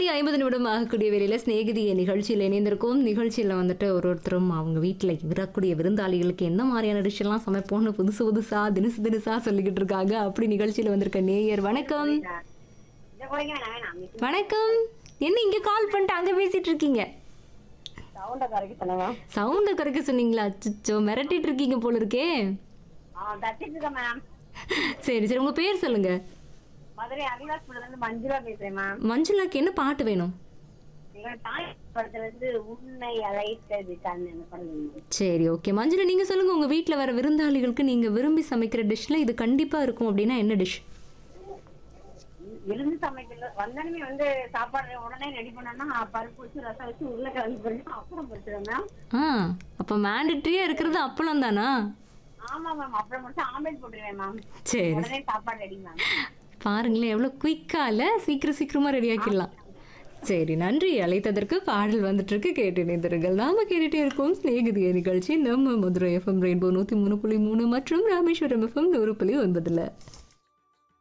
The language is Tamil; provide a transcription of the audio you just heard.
மணி ஐம்பது நிமிடம் ஆகக்கூடிய வேலையில் சிநேகிதிய நிகழ்ச்சியில் இணைந்திருக்கும் நிகழ்ச்சியில் வந்துட்டு ஒரு ஒருத்தரும் அவங்க வீட்டில் வரக்கூடிய விருந்தாளிகளுக்கு என்ன மாதிரியான டிஷ்ஷெல்லாம் சமைப்போம்னு புதுசு புதுசா தினுசு தினுசா சொல்லிக்கிட்டு இருக்காங்க அப்படி நிகழ்ச்சியில் வந்திருக்க நேயர் வணக்கம் இந்த குறைங்க வேணாம் வேணாம் வணக்கம் என்ன இங்கே கால் பண்ணிட்டு அங்கே பேசிட்டு இருக்கீங்க சவுண்ட கரைக்கு சொல்லுங்க சவுண்டை குறைக்க சொன்னீங்களா அச்சோ மிரட்டிட்டு இருக்கீங்க போல இருக்கே ஆ தச்சிட்டு இருக்கேன் மேம் சரி சரி உங்கள் பேர் சொல்லுங்க மதுரை அகிலாஸ்புரத்துல இருந்து மஞ்சுளா பேசுறேன் மேம் மஞ்சுளாக்கு என்ன பாட்டு வேணும் எங்க தாய் படத்துல இருந்து உன்னை அழைத்தது கண் பண்ணுங்க சரி ஓகே மஞ்சுளா நீங்கள் சொல்லுங்கள் உங்கள் வீட்டில் வர விருந்தாளிகளுக்கு நீங்கள் விரும்பி சமைக்கிற டிஷ்ஷில் இது கண்டிப்பாக இருக்கும் அப்படின்னா என்ன டிஷ் விருந்து சமைக்கல வந்தனமே வந்து சாப்பாடு உடனே ரெடி பண்ணோம்னா பருப்பு வச்சு ரசம் வச்சு உருளைக்கிழங்கு பண்ணி அப்புறம் பொரிச்சிடும் மேம் ஆ அப்போ மேண்டட்ரியாக இருக்கிறது அப்பளம் தானா ஆமா மேம் அப்புறம் மட்டும் ஆம்லெட் போட்டுருவேன் மேம் சரி உடனே சாப்பாடு ரெடி மேம் பாருங்களேன் எவ்வளோ குயிக்காக இல்லை சீக்கிரம் சீக்கிரமாக ரெடி ஆக்கிடலாம் சரி நன்றி அழைத்ததற்கு பாடல் வந்துட்டு இருக்கு கேட்டு இணைந்திருங்கள் நாம கேட்டுட்டே இருக்கோம் ஸ்நேகிதிய நிகழ்ச்சி நம்ம மதுரை எஃப்எம் ரெயின்போ நூற்றி மூணு புள்ளி மூணு மற்றும் ராமேஸ்வரம் எஃப்எம் நூறு புள்ளி ஒன்பதுல